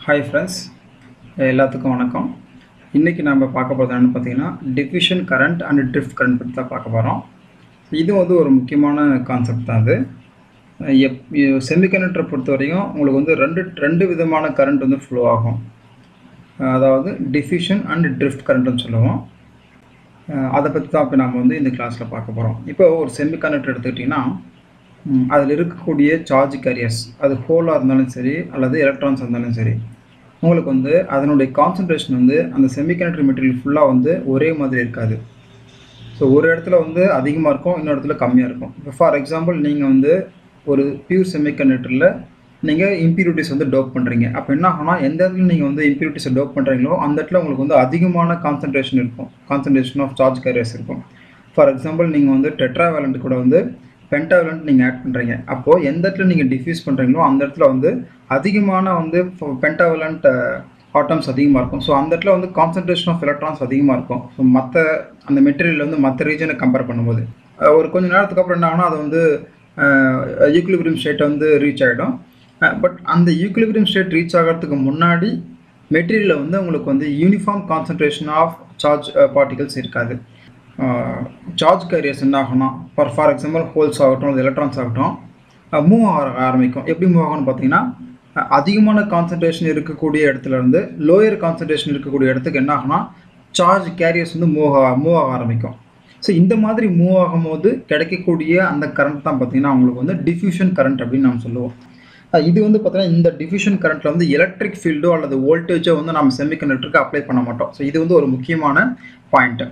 hi friends எல்லாத்துக்கும் வணக்கம் இன்றைக்கி நம்ம பார்க்க போகிறது என்னென்னு பார்த்தீங்கன்னா diffusion current and drift current பற்றி தான் பார்க்க போகிறோம் இது வந்து ஒரு முக்கியமான கான்செப்ட் தான் அது எப் செமிகண்டக்டரை பொறுத்த வரைக்கும் உங்களுக்கு வந்து ரெண்டு ரெண்டு விதமான கரண்ட் வந்து ஃப்ளோ ஆகும் அதாவது டிஃபிஷன் அண்ட் ட்ரிஃப்ட் கரண்ட்னு சொல்லுவோம் அதை பற்றி தான் இப்போ நம்ம வந்து இந்த கிளாஸில் பார்க்க போகிறோம் இப்போ ஒரு செமிகண்டக்டர் எடுத்துக்கிட்டிங்கன்னா அதில் இருக்கக்கூடிய சார்ஜ் கேரியர்ஸ் அது ஹோலாக இருந்தாலும் சரி அல்லது எலக்ட்ரான்ஸ் இருந்தாலும் சரி உங்களுக்கு வந்து அதனுடைய கான்சன்ட்ரேஷன் வந்து அந்த செமிகண்டக்டர் மெட்டீரியல் ஃபுல்லாக வந்து ஒரே மாதிரி இருக்காது ஸோ ஒரு இடத்துல வந்து அதிகமாக இருக்கும் இன்னொரு இடத்துல கம்மியாக இருக்கும் இப்போ ஃபார் எக்ஸாம்பிள் நீங்கள் வந்து ஒரு பியூர் செமிகண்டக்டரில் நீங்கள் இம்ப்யூரிட்டிஸ் வந்து டோப் பண்ணுறீங்க அப்போ என்ன ஆகும்னா எந்த இடத்துல நீங்கள் வந்து இம்ப்யூரிட்டிஸை டோப் பண்ணுறீங்களோ அந்த இடத்துல உங்களுக்கு வந்து அதிகமான கான்சன்ட்ரேஷன் இருக்கும் கான்சன்ட்ரேஷன் ஆஃப் சார்ஜ் கேரியர்ஸ் இருக்கும் ஃபார் எக்ஸாம்பிள் நீங்கள் வந்து டெட்ராவேலண்ட் கூட வந்து பென்டாவலண்ட் நீங்கள் ஆட் பண்ணுறீங்க அப்போது எந்த இடத்துல நீங்கள் டிஃப்யூஸ் பண்ணுறீங்களோ அந்த இடத்துல வந்து அதிகமான வந்து பென்டாவலண்ட் ஆட்டம்ஸ் அதிகமாக இருக்கும் ஸோ அந்த இடத்துல வந்து கான்சன்ட்ரேஷன் ஆஃப் எலக்ட்ரான்ஸ் அதிகமாக இருக்கும் ஸோ மற்ற அந்த மெட்டீரியல் வந்து மற்ற ரீஜனை கம்பேர் பண்ணும்போது ஒரு கொஞ்சம் நேரத்துக்கு அப்புறம் என்ன ஆகுனா அது வந்து யூக்லிபிரியம் ஸ்டேட் வந்து ரீச் ஆகிடும் பட் அந்த யூக்லிபிரியம் ஸ்டேட் ரீச் ஆகிறதுக்கு முன்னாடி மெட்டீரியலில் வந்து உங்களுக்கு வந்து uniform concentration of charge particles இருக்காது சார்ஜ் கேரியர்ஸ் என்ன ஆகும்னா ஃபார் ஃபார் எக்ஸாம்பிள் ஹோல்ஸ் ஆகட்டும் அது எலக்ட்ரான்ஸ் ஆகட்டும் மூவ் ஆக ஆரம்பிக்கும் எப்படி மூவ் ஆகும்னு பார்த்தீங்கன்னா அதிகமான கான்சன்ட்ரேஷன் இருக்கக்கூடிய இடத்துல இருந்து லோயர் கான்சன்ட்ரேஷன் இருக்கக்கூடிய இடத்துக்கு என்ன ஆகும்னா சார்ஜ் கேரியர்ஸ் வந்து மூவ் ஆக மூவ் ஆக ஆரம்பிக்கும் ஸோ இந்த மாதிரி மூவ் ஆகும்போது கிடைக்கக்கூடிய அந்த கரண்ட் தான் பார்த்தீங்கன்னா உங்களுக்கு வந்து டிஃப்யூஷன் கரண்ட் அப்படின்னு நம்ம சொல்லுவோம் இது வந்து பார்த்தீங்கன்னா இந்த டிஃப்யூஷன் கரண்ட்டில் வந்து எலக்ட்ரிக் ஃபீல்டோ அல்லது வோல்டேஜோ வந்து நம்ம செமிகண்டக்டருக்கு அப்ளை பண்ண மாட்டோம் ஸோ இது வந்து ஒரு முக்கியமான point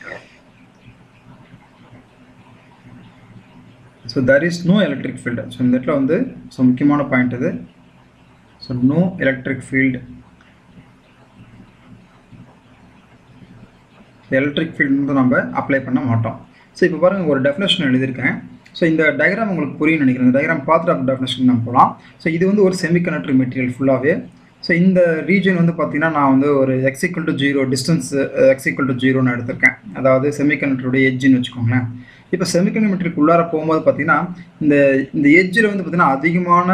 so there is no electric field so இந்த இடத்துல வந்து ஸோ முக்கியமான பாயிண்ட் இது so no electric field electric field வந்து நம்ம அப்ளை பண்ண மாட்டோம் ஸோ இப்போ பாருங்கள் ஒரு டெஃபினேஷன் எழுதியிருக்கேன் ஸோ இந்த டயக்ராம் உங்களுக்கு புரியும் நினைக்கிறேன் இந்த டயக்ராம் பார்த்துட்டு அப்போ டெஃபினேஷன் நம்ம போகலாம் ஸோ இது வந்து ஒரு செமிகண்டக்டர் மெட்டீரியல் ஃபுல்லாகவே ஸோ இந்த ரீஜன் வந்து பார்த்தீங்கன்னா நான் வந்து ஒரு x equal to zero distance x equal to ஜீரோன்னு எடுத்திருக்கேன் அதாவது செமிகண்டக்டருடைய எஜ்ஜின்னு வச்சுக்கோங்களேன் இப்போ செமிகண்டக்டருக்கு உள்ளார போகும்போது பார்த்தீங்கன்னா இந்த இந்த எஜ்ஜில் வந்து பார்த்தீங்கன்னா அதிகமான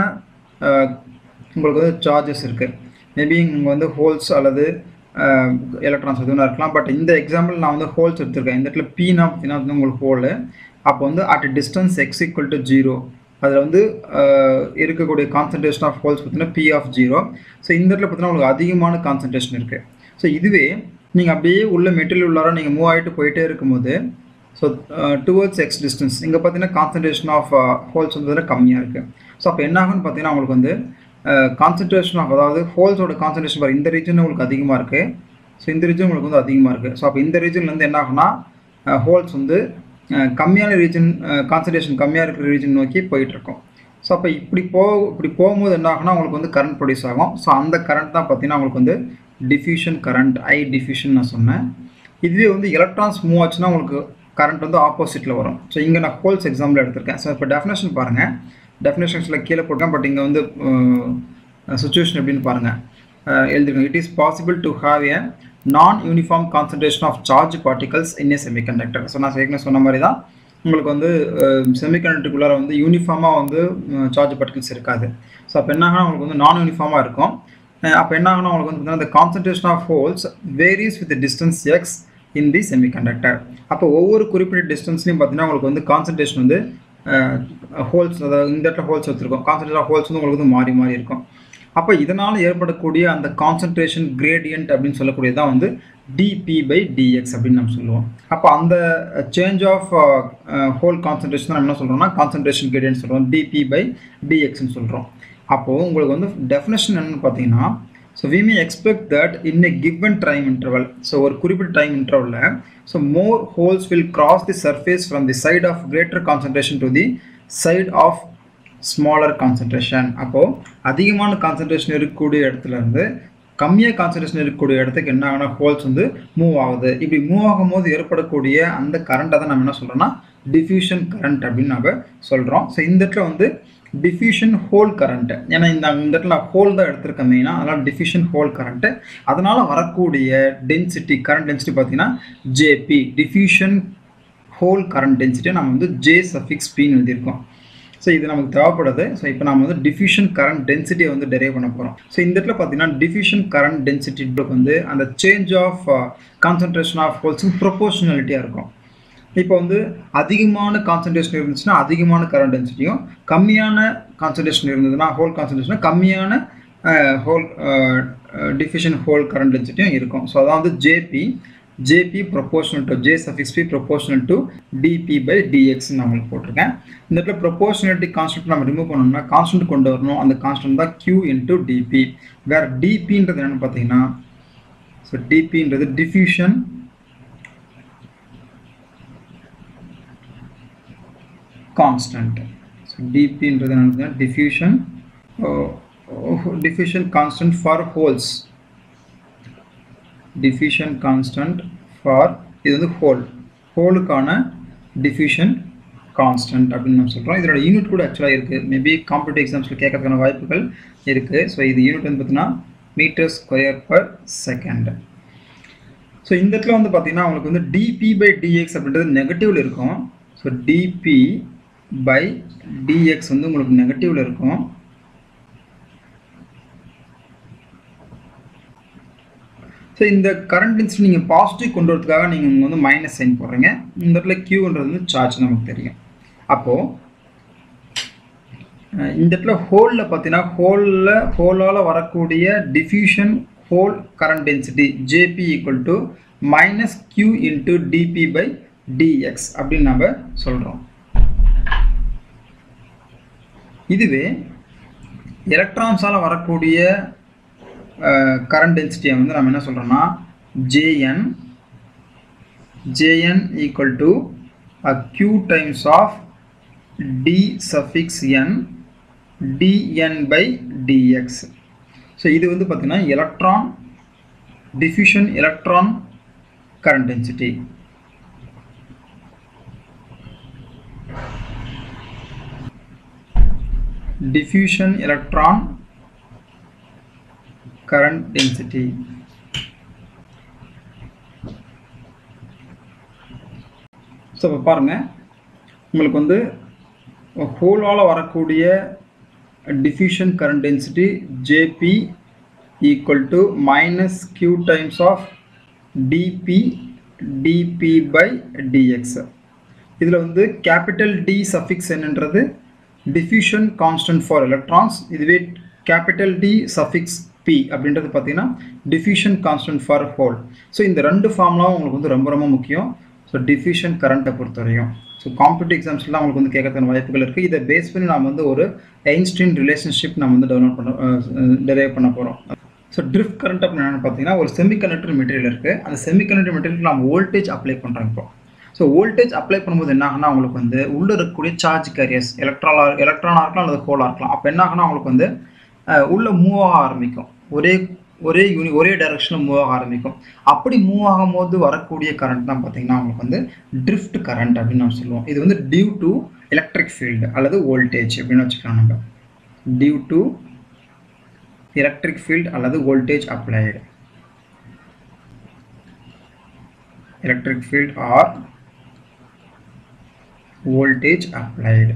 உங்களுக்கு வந்து சார்ஜஸ் இருக்குது மேபி இங்கே வந்து ஹோல்ஸ் அல்லது எலக்ட்ரான்ஸ் எதுவும் இருக்கலாம் பட் இந்த எக்ஸாம்பிள் நான் வந்து ஹோல்ஸ் எடுத்திருக்கேன் இந்த இடத்துல பீனா பார்த்தீங்கன்னா வந்து உங்களுக்கு ஹோலு அப்போ வந்து at distance x equal to zero அதில் வந்து இருக்கக்கூடிய கான்சன்ட்ரேஷன் ஆஃப் ஹோல்ஸ் பார்த்தீங்கன்னா பி ஆஃப் ஜீரோ ஸோ இந்த இடத்துல பார்த்தீங்கன்னா உங்களுக்கு அதிகமான கான்சன்ட்ரேஷன் இருக்குது ஸோ இதுவே நீங்கள் அப்படியே உள்ள மெட்டீரியல் உள்ளார நீங்கள் மூவ் ஆகிட்டு போயிட்டே இருக்கும்போது ஸோ டுவர்ட்ஸ் எக்ஸ் டிஸ்டன்ஸ் இங்கே பார்த்தீங்கன்னா கான்சன்ட்ரேஷன் ஆஃப் ஹோல்ஸ் வந்து கம்மியாக இருக்குது ஸோ அப்போ என்ன ஆகும்னு பார்த்தீங்கன்னா உங்களுக்கு வந்து கான்சன்ட்ரேஷன் ஆஃப் அதாவது ஹோல்ஸோட கான்சன்ட்ரேஷன் பாரு இந்த ரீஜன் உங்களுக்கு அதிகமாக இருக்குது ஸோ இந்த ரீஜன் உங்களுக்கு வந்து அதிகமாக இருக்குது ஸோ அப்போ இந்த ரீஜன்லேருந்து என்ன ஆகும்னா ஹோல்ஸ் வந்து கம்மியான ரீஜன் கான்சன்ட்ரேஷன் கம்மியாக இருக்கிற ரீஜன் நோக்கி போயிட்டுருக்கோம் ஸோ அப்போ இப்படி போ இப்படி போகும்போது என்ன ஆகும்னா உங்களுக்கு வந்து கரண்ட் ப்ரொடியூஸ் ஆகும் ஸோ அந்த கரண்ட் தான் பார்த்தீங்கன்னா உங்களுக்கு வந்து டிஃப்யூஷன் கரண்ட் ஐ டிஃப்யூஷன் நான் சொன்னேன் இதுவே வந்து எலக்ட்ரான்ஸ் மூவ் ஆச்சுன்னா உங்களுக்கு கரண்ட் வந்து ஆப்போசிட்டில் வரும் ஸோ இங்கே நான் ஹோல்ஸ் எக்ஸாம்பிள் எடுத்திருக்கேன் ஸோ இப்போ டெஃபினேஷன் பாருங்கள் டெஃபினேஷன்ஸில் கீழே போட்டேன் பட் இங்கே வந்து சுச்சுவேஷன் எப்படின்னு பாருங்கள் எழுதிருக்கேன் it is possible to have a non uniform concentration of charge particles in a semiconductor so நான் ஏற்கனவே சொன்ன மாதிரி தான் உங்களுக்கு வந்து செமிகண்டக்டருக்குள்ளார வந்து யூனிஃபார்மாக வந்து சார்ஜ் பார்ட்டிகல்ஸ் இருக்காது ஸோ அப்போ என்ன ஆகுனா உங்களுக்கு வந்து நான் யூனிஃபார்மாக இருக்கும் அப்போ என்ன ஆகுனா உங்களுக்கு வந்து பார்த்தீங்கன்னா concentration of holes varies with distance x in the semiconductor அப்போ ஒவ்வொரு குறிப்பிட்ட டிஸ்டன்ஸ்லையும் பார்த்தீங்கன்னா உங்களுக்கு வந்து கான்சன்ட்ரேஷன் வந்து ஹோல்ஸ் அதாவது இந்த இடத்துல ஹோல்ஸ் வச்சுருக்கோம் கான்சன்ட்ரேஷன் ஹோல்ஸ் வந்து உங்களுக்கு வந்து மாறி மாறி இருக்கும் அப்போ இதனால் ஏற்படக்கூடிய அந்த கான்சன்ட்ரேஷன் கிரேடியன்ட் அப்படின்னு சொல்லக்கூடியதான் வந்து டிபி பை டிஎக்ஸ் அப்படின்னு நம்ம சொல்லுவோம் அப்போ அந்த சேஞ்ச் ஆஃப் ஹோல் கான்சன்ட்ரேஷன் நம்ம என்ன சொல்கிறோம்னா கான்சன்ட்ரேஷன் கிரேடியன்ட் சொல்கிறோம் டிபி பை டிஎக்ஸ்னு சொல்கிறோம் அப்போது உங்களுக்கு வந்து டெஃபினேஷன் என்னென்னு பார்த்தீங்கன்னா so we may expect that in a given time interval so ஒரு குறிப்பிட்ட டைம் இன்டர்வலில் so more holes will cross the surface from the side of greater concentration to the side of smaller concentration அப்போது அதிகமான concentration இருக்கக்கூடிய இடத்துல இருந்து கம்மியாக concentration இருக்கக்கூடிய இடத்துக்கு என்ன ஆகுனா ஹோல்ஸ் வந்து மூவ் ஆகுது இப்படி மூவ் ஆகும்போது ஏற்படக்கூடிய அந்த கரண்ட்டை தான் நம்ம என்ன சொல்கிறோம்னா டிஃப்யூஷன் கரண்ட் அப்படின்னு நம்ம சொல்கிறோம் ஸோ இந்த இடத்துல வந்து டிஃப்யூஷன் ஹோல் கரண்ட்டு ஏன்னா இந்த இந்த இடத்துல நான் ஹோல் தான் எடுத்திருக்கேன் மெயினாக அதனால் டிஃப்யூஷன் ஹோல் கரண்ட்டு அதனால் வரக்கூடிய டென்சிட்டி கரண்ட் டென்சிட்டி பார்த்தீங்கன்னா JP diffusion hole current density நம்ம வந்து ஜே சஃபிக்ஸ் பின்னு எழுதியிருக்கோம் ஸோ இது நமக்கு தேவைப்படுது ஸோ இப்போ நம்ம வந்து டிஃப்யூஷன் கரண்ட் டென்சிட்டியை வந்து டெரைவ் பண்ண போகிறோம் ஸோ இந்த இடத்துல பார்த்தீங்கன்னா டிஃப்யூஷன் கரண்ட் டென்சிட்டி வந்து அந்த சேஞ்ச் ஆஃப் கான்சன்ட்ரேஷன் ஆஃப் ஹோல்ஸுக்கு ப்ரொபோஷனாலிட்டியாக இருக்கும் இப்போ வந்து அதிகமான கான்சன்ட்ரேஷன் இருந்துச்சுன்னா அதிகமான கரண்ட் டென்சிட்டியும் கம்மியான கான்சன்ட்ரேஷன் இருந்ததுன்னா ஹோல் கான்சன்ட்ரேஷன் கம்மியான ஹோல் டிஃபிஷன் ஹோல் கரண்ட் டென்சிட்டியும் இருக்கும் ஸோ அதான் வந்து JP JP proportional to J suffix P proportional to DP by DX நான் உங்களுக்கு போட்டிருக்கேன் இந்த இடத்துல ப்ரொபோஷனாலிட்டி கான்ஸ்டன்ட் நம்ம ரிமூவ் பண்ணோம்னா கான்ஸ்டன்ட் கொண்டு வரணும் அந்த கான்ஸ்டன்ட் தான் கியூ இன்டூ டிபி வேறு டிபின்றது என்னென்னு பார்த்தீங்கன்னா ஸோ டிபின்றது டிஃப்யூஷன் கான்ஸ்டன்ட் ஸோ டிபின்றது என்னது diffusion diffusion constant for holes diffusion constant for இது வந்து ஹோல் ஹோலுக்கான டிஃப்யூஷன் கான்ஸ்டன்ட் அப்படின்னு நம்ம சொல்கிறோம் இதோட யூனிட் கூட ஆக்சுவலாக இருக்குது மேபி காம்படிட்டிவ் எக்ஸாம்ஸில் கேட்கறதுக்கான வாய்ப்புகள் இருக்குது ஸோ இது யூனிட் வந்து பார்த்தீங்கன்னா metre square per second so இந்த இடத்துல வந்து பார்த்தீங்கன்னா உங்களுக்கு வந்து டிபி பை டிஎக்ஸ் அப்படின்றது நெகட்டிவில் இருக்கும் ஸோ டிபி பை டிஎக்ஸ் வந்து உங்களுக்கு நெகட்டிவில் இருக்கும் ஸோ இந்த கரண்ட் டென்சிட்டி நீங்கள் பாசிட்டிவ் கொண்டு வரதுக்காக நீங்கள் இங்கே வந்து மைனஸ் சைன் போடுறீங்க இந்த இடத்துல கியூன்றது வந்து சார்ஜ் நமக்கு தெரியும் அப்போது இந்த இடத்துல ஹோலில் பார்த்தீங்கன்னா ஹோலில் ஹோலால் வரக்கூடிய diffusion hole current density JP equal to minus Q into DP by DX அப்படின்னு நம்ம சொல்கிறோம் இதுவே எலக்ட்ரான்ஸால் வரக்கூடிய கரண்ட் டென்சிட்டியை வந்து நம்ம என்ன சொல்கிறோம்னா JN JN equal to uh Q times of D suffix N DN by DX so இது வந்து பார்த்திங்கன்னா electron diffusion electron current density diffusion electron current density so இப்போ பாருங்கள் உங்களுக்கு வந்து ஹோலால் வரக்கூடிய diffusion current density JP equal to minus Q times of DP DP by DX இதில் வந்து கேபிட்டல் டி சஃபிக்ஸ் என்னன்றது டிஃப்யூஷன் கான்ஸ்டன்ட் ஃபார் எலக்ட்ரான்ஸ் இதுவே கேபிட்டல் டி சஃபிக்ஸ் பி அப்படின்றது பார்த்தீங்கன்னா diffusion constant for hole so இந்த ரெண்டு ஃபார்ம்லாம் உங்களுக்கு வந்து ரொம்ப ரொம்ப முக்கியம் ஸோ டிஃப்யூஷன் கரண்ட்டை பொறுத்தவரையும் ஸோ காம்படிட்டிவ் எக்ஸாம்ஸ்லாம் உங்களுக்கு வந்து கேட்கறதுக்கான வாய்ப்புகள் இருக்குது இதை பேஸ் பண்ணி நாம் வந்து ஒரு ஐன்ஸ்டீன் ரிலேஷன்ஷிப் நம்ம வந்து டெவலப் பண்ண டெரைவ் பண்ண போகிறோம் ஸோ ட்ரிஃப்ட் கரண்ட் அப்படின்னு என்னென்னு பார்த்தீங்கன்னா ஒரு செமிகண்டக்டர் மெட்டீரியல் இருக்குது அந்த செமிகண்டக்டர் மெட்டீரியல் நம்ம வோல்டேஜ் அப்ளை பண்ணுறோம் இப்போ ஸோ வோல்டேஜ் அப்ளை பண்ணும்போது என்ன ஆகுனா உங்களுக்கு வந்து உள்ளே இருக்கக்கூடிய சார்ஜ் கேரியர்ஸ் எலக்ட்ரானா எலக்ட்ரானாக இருக்கலாம் அல்லது ஹோலாக இருக்கலாம் அப்போ என்ன ஆகுனா உங்களுக்கு வந்து உள்ளே மூவ் ஆக ஆரம்பிக்கும் ஒரே ஒரே யூனி ஒரே டைரக்ஷனில் மூவ் ஆக ஆரம்பிக்கும் அப்படி மூவ் ஆகும்போது வரக்கூடிய கரண்ட் தான் பார்த்தீங்கன்னா உங்களுக்கு வந்து ட்ரிஃப்ட் கரண்ட் அப்படின்னு நம்ம சொல்லுவோம் இது வந்து டியூ டு எலக்ட்ரிக் ஃபீல்டு அல்லது வோல்டேஜ் அப்படின்னு வச்சுக்கலாம் நம்ம டியூ டு எலக்ட்ரிக் ஃபீல்டு அல்லது voltage applied electric field or voltage applied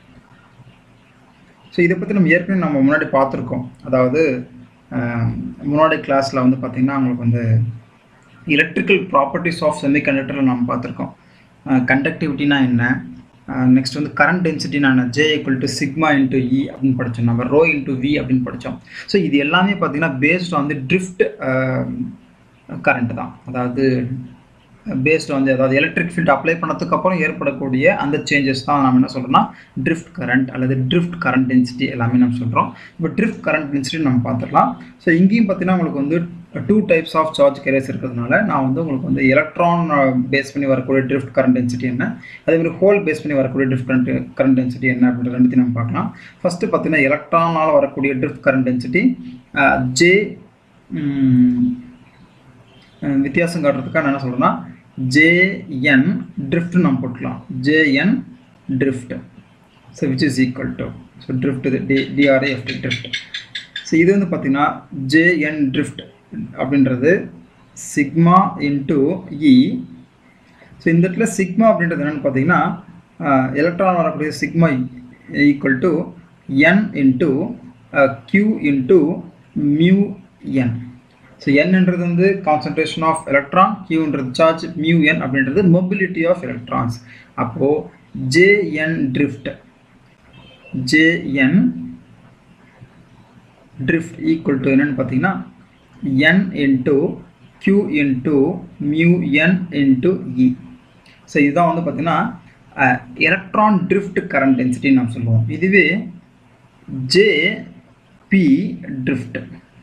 so இதை பற்றி நம்ம ஏற்கனவே நம்ம முன்னாடி பார்த்துருக்கோம் அதாவது முன்னாடி கிளாஸில் வந்து பார்த்திங்கன்னா அவங்களுக்கு வந்து எலக்ட்ரிக்கல் ப்ராப்பர்ட்டிஸ் ஆஃப் செமிகண்டக்டரில் நம்ம பார்த்துருக்கோம் கண்டக்டிவிட்டினா என்ன நெக்ஸ்ட் வந்து கரண்ட் டென்சிட்டினா என்ன J equal to sigma into E அப்படின்னு படித்தோம் நம்ம ரோ இன்ட்டு வி அப்படின்னு படித்தோம் ஸோ இது எல்லாமே பார்த்திங்கன்னா பேஸ்ட் வந்து ட்ரிஃப்ட் கரண்ட் தான் அதாவது பேஸ்ட் வந்து அதாவது எலக்ட்ரிக் ஃபீல்ட் அப்ளை பண்ணதுக்கு அப்புறம் ஏற்படக்கூடிய அந்த சேஞ்சஸ் தான் நம்ம என்ன சொல்கிறோம்னா ட்ரிஃப்ட் கரண்ட் அல்லது ட்ரிஃப்ட் கரண்ட் டென்சிட்டி எல்லாமே நம்ம சொல்கிறோம் இப்போ ட்ரிஃப்ட் கரண்ட் டென்சிட்டி நம்ம பார்த்துடலாம் ஸோ இங்கேயும் பார்த்தீங்கன்னா உங்களுக்கு வந்து two types of charge carriers இருக்கிறதுனால நான் வந்து உங்களுக்கு வந்து எலக்ட்ரான் பேஸ் பண்ணி வரக்கூடிய ட்ரிஃப்ட் கரண்ட் டென்சிட்டி என்ன அதேமாதிரி ஹோல் பேஸ் பண்ணி வரக்கூடிய ட்ரிஃப்ட் கரண்ட் கரண்ட் டென்சிட்டி என்ன அப்படின்ற ரெண்டுத்தையும் நம்ம பார்க்கலாம் ஃபஸ்ட்டு பார்த்தீங்கன்னா எலக்ட்ரானால் வரக்கூடிய ட்ரிஃப்ட் கரண்ட் டென்சிட்டி ஜே வித்தியாசம் காட்டுறதுக்காக நான் என்ன சொல்கிறேன்னா ஜேஎன் ட்ரிஃப்ட் நம்ம போட்டுக்கலாம் JN drift so which is equal to so drift இது டி டிஆர்ஏஎஃப்டி ட்ரிஃப்ட் ஸோ இது வந்து பார்த்திங்கன்னா ஜேஎன் ட்ரிஃப்ட் அப்படின்றது சிக்மா இன்ட்டு இ ஸோ இந்த இடத்துல சிக்மா அப்படின்றது என்னென்னு பார்த்தீங்கன்னா எலக்ட்ரான் வரக்கூடிய sigma equal to N into Q into mu N so என்னன்றது வந்து கான்சன்ட்ரேஷன் ஆஃப் எலக்ட்ரான் கியூன்றது சார்ஜ் மியூ என் அப்படின்றது மொபிலிட்டி ஆஃப் எலக்ட்ரான்ஸ் அப்போது JN drift JN drift equal to என்னென்னு பார்த்தீங்கன்னா N into Q into mu N into E so இதுதான் வந்து பார்த்தீங்கன்னா எலக்ட்ரான் ட்ரிஃப்ட் கரண்ட் டென்சிட்டின்னு நம்ம சொல்லுவோம் இதுவே J P drift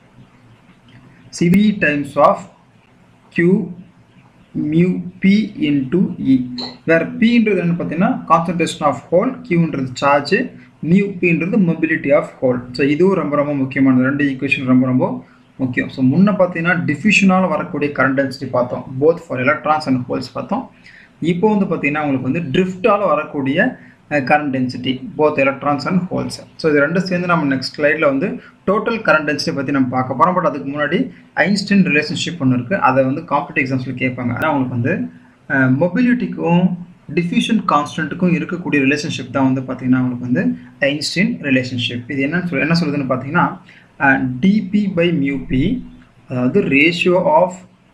CV times of Q mu P into E வேறு பின்றது என்ன பார்த்தீங்கன்னா கான்சன்ட்ரேஷன் ஆஃப் ஹோல் கியூன்றது சார்ஜ் மியூ பின்றது மொபிலிட்டி ஆஃப் ஹோல் ஸோ இதுவும் ரொம்ப ரொம்ப முக்கியமானது ரெண்டு ஈக்குவேஷன் ரொம்ப ரொம்ப முக்கியம் ஸோ முன்ன பார்த்தீங்கன்னா டிஃப்யூஷனால் வரக்கூடிய கரண்ட் டென்சிட்டி பார்த்தோம் both for electrons and holes பார்த்தோம் இப்போ வந்து பார்த்தீங்கன்னா உங்களுக்கு வந்து ட்ரிஃப்டால் வரக்கூடிய current density both electrons and holes so இது ரெண்டும் சேர்ந்து நம்ம நெக்ஸ்ட் ஸ்லைடில் வந்து டோட்டல் கரண்ட் டென்சிட்டி பற்றி நம்ம பார்க்க போகிறோம் பட் அதுக்கு முன்னாடி ஐன்ஸ்டைன் ரிலேஷன்ஷிப் ஒன்று இருக்குது அதை வந்து காம்படிட்டிவ் எக்ஸாம்ஸில் கேட்பாங்க ஆனால் உங்களுக்கு வந்து மொபிலிட்டிக்கும் டிஃப்யூஷன் கான்ஸ்டன்ட்டுக்கும் இருக்கக்கூடிய ரிலேஷன்ஷிப் தான் வந்து பார்த்தீங்கன்னா உங்களுக்கு வந்து ஐன்ஸ்டைன் ரிலேஷன்ஷிப் இது என்னன்னு சொல்லி என்ன சொல்லுதுன்னு பார்த்தீங்கன்னா டிபி பை மியூபி அதாவது ratio of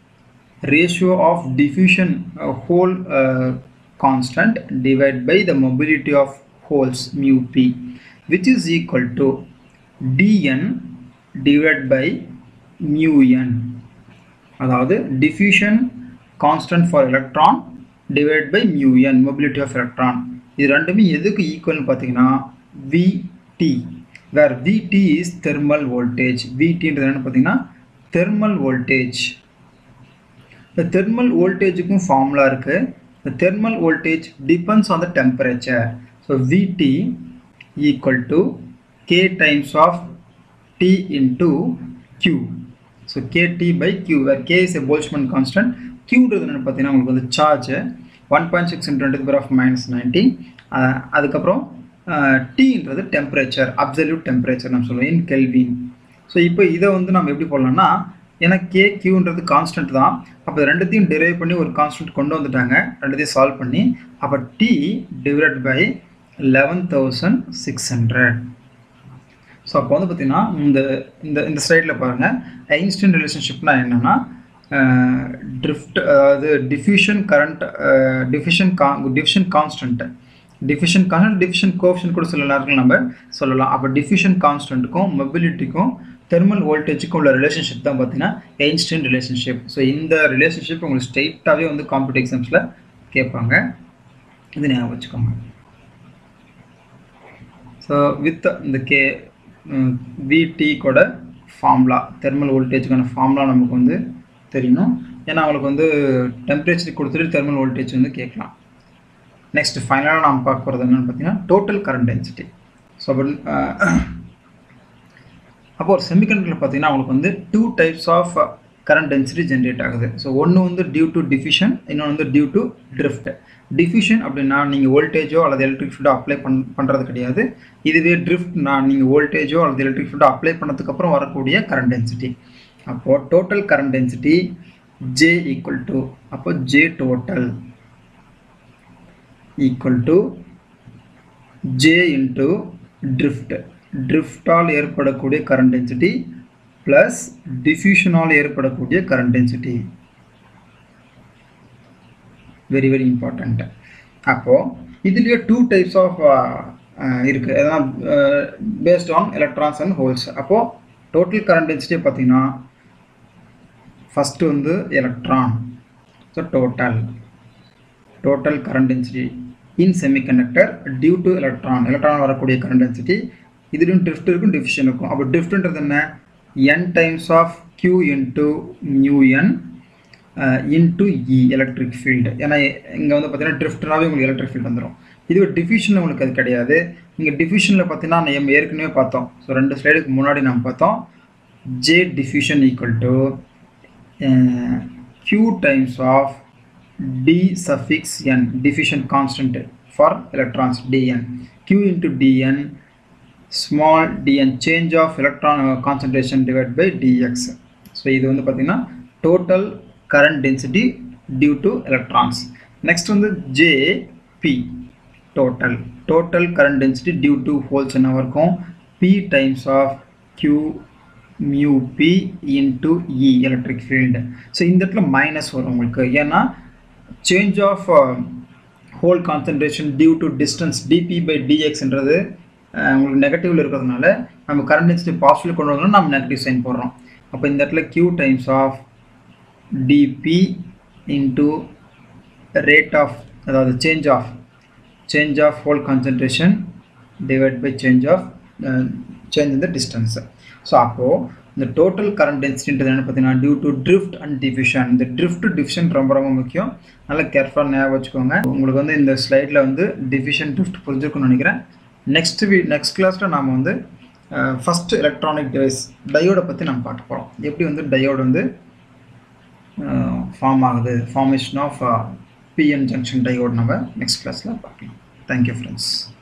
ratio of diffusion uh, hole uh, constant divided by the mobility of holes mu p which is equal to dn divided by mu n அதாவது diffusion constant for electron divided by mu n mobility of electron இது ரெண்டுமே எதுக்கு ஈக்குவல்னு பார்த்தீங்கன்னா VT where VT is thermal voltage VTன்றது என்னன்னு பார்த்தீங்கன்னா thermal voltage இந்த thermal வோல்டேஜுக்கும் formula இருக்குது இந்த thermal voltage depends on the temperature so VT equal to K times of T into Q so KT by Q where K is a Boltzmann constant கியூன்றது என்னென்னு பார்த்தீங்கன்னா உங்களுக்கு வந்து charge one point six twenty power of minus ninety அதுக்கப்புறம் டீன்றது temperature absolute temperature நம்ம சொல்லுவோம் இன் kelvin so இப்போ இதை வந்து நம்ம எப்படி போடலாம்னா ஏன்னா கே கியூன்றது கான்ஸ்டன்ட் தான் அப்போ ரெண்டுத்தையும் டிரைவ் பண்ணி ஒரு கான்ஸ்டன்ட் கொண்டு வந்துட்டாங்க ரெண்டுத்தையும் சால்வ் பண்ணி அப்போ T divide by eleven thousand six hundred so அப்போ வந்து பார்த்திங்கன்னா இந்த இந்த இந்த சைடில் பாருங்கள் ஐன்ஸ்டைன் ரிலேஷன்ஷிப்னா என்னென்னா ட்ரிஃப்ட் அதாவது டிஃப்யூஷன் கரண்ட் டிஃபிஷன் கா diffusion constant diffusion constant diffusion coefficient கூட சில நேரங்கள் நம்ம சொல்லலாம் அப்போ டிஃபிஷன் கான்ஸ்டன்ட்டுக்கும் மொபிலிட்டிக்கும் தெர்மல் வோல்டேஜுக்கும் உள்ள ரிலேஷன்ஷிப் தான் பார்த்தீங்கன்னா எயின்ஸ்டைன் ரிலேஷன்ஷிப் ஸோ இந்த ரிலேஷன்ஷிப் உங்களுக்கு ஸ்ட்ரெயிட்டாகவே வந்து காம்படிட்டிவ் எக்ஸாம்ஸில் கேட்பாங்க இது ஞாபகம் வச்சுக்கோங்க ஸோ வித் இந்த கே விடி கூட ஃபார்முலா தெர்மல் வோல்டேஜுக்கான ஃபார்முலா நமக்கு வந்து தெரியணும் ஏன்னா அவங்களுக்கு வந்து டெம்பரேச்சர் கொடுத்துட்டு தெர்மல் வோல்டேஜ் வந்து கேட்கலாம் நெக்ஸ்ட் ஃபைனலாக நாம் பார்க்க போகிறது என்னென்னு பார்த்தீங்கன்னா டோட்டல் கரண்ட் டென்சிட்டி ஸோ அப்படி அப்போ ஒரு செமிகண்டக்டரில் பார்த்தீங்கன்னா உங்களுக்கு வந்து two types of current density generate ஆகுது ஸோ ஒன்று வந்து டியூ டு டிஃபிஷன் இன்னொன்று வந்து டியூ டு ட்ரிஃப்ட் டிஃபிஷன் அப்படின்னா நீங்கள் வோல்டேஜோ அல்லது எலக்ட்ரிக் ஃபீல்டோ அப்ளை பண் பண்ணுறது கிடையாது இதுவே ட்ரிஃப்ட்னா நீங்கள் வோல்டேஜோ அல்லது எலக்ட்ரிக் ஃபீல்டோ அப்ளை பண்ணதுக்கப்புறம் வரக்கூடிய கரண்ட் டென்சிட்டி அப்போது total current density J equal to அப்போ J total equal to J into drift ட்ரிஃப்டால் ஏற்படக்கூடிய கரண்ட் டென்சிட்டி ப்ளஸ் டிஃப்யூஷனால் ஏற்படக்கூடிய current density very very important அப்போது இதுலேயே டூ டைப்ஸ் ஆஃப் இருக்குது அதெல்லாம் based on electrons and holes அப்போது டோட்டல் கரண்ட் டென்சிட்டி பார்த்தீங்கன்னா ஃபஸ்ட்டு வந்து electron so total total current density in semiconductor due to electron electron வரக்கூடிய கரண்ட் டென்சிட்டி இதுலேயும் drift இருக்கும் டிஃபிஷன் இருக்கும் அப்போ ட்ரிஃப்ட்ன்றது என்ன N times of Q into mu N into E electric field ஏன்னா இங்கே வந்து பார்த்தீங்கன்னா ட்ரிஃப்ட்னாவே உங்களுக்கு எலக்ட்ரிக் ஃபீல்டு வந்துடும் இதுவே டிஃபிஷனில் உங்களுக்கு அது கிடையாது இங்கே டிஃபிஷனில் பார்த்தீங்கன்னா நம்ம ஏற்கனவே பார்த்தோம் ஸோ ரெண்டு ஸ்லைடுக்கு முன்னாடி நம்ம பார்த்தோம் J diffusion equal to q times of d suffix n diffusion constant for electrons dn q into dn small dn change of electron uh, concentration divided by dx so இது வந்து பார்த்தீங்கன்னா total current density due to electrons next வந்து J P total total current density due to holes என்ன இருக்கும் P times of Q mu P into E electric field so இந்த இடத்துல minus வரும் உங்களுக்கு ஏன்னா change of hole concentration due to distance DP by டிஎக்ஸ்ன்றது உங்களுக்கு நெகட்டிவில் இருக்கிறதுனால நம்ம கரண்ட் டென்சிட்டி பாசிட்டிவ் கொண்டு வரணும் நம்ம நெகட்டிவ் சைன் போடுறோம் அப்போ இந்த இடத்துல Q times of DP into rate of அதாவது change of change of hole concentration divide by change of change இந்த டிஸ்டன்ஸு ஸோ அப்போது இந்த டோட்டல் கரண்ட் டென்சிட்டின்றது என்ன பார்த்தீங்கன்னா due to drift and diffusion இந்த ட்ரிஃப்ட் டிஃபிஷன் ரொம்ப ரொம்ப முக்கியம் நல்லா கேர்ஃபுல்லாக ஞாபகம் வச்சுக்கோங்க உங்களுக்கு வந்து இந்த ஸ்லைடில் வந்து டிஃபிஷன் ட்ரிஃப்ட் புரிஞ்சுக்கணும்னு நினைக்கிறேன் நெக்ஸ்ட் வீ நெக்ஸ்ட் கிளாஸில் நாம் வந்து ஃபஸ்ட் எலக்ட்ரானிக் டிவைஸ் டயோடை பற்றி நம்ம பார்க்க போகிறோம் எப்படி வந்து டயோடு வந்து ஃபார்ம் ஆகுது formation of PN junction diode நம்ம நெக்ஸ்ட் கிளாஸில் பார்க்கலாம் தேங்க்யூ ஃப்ரெண்ட்ஸ்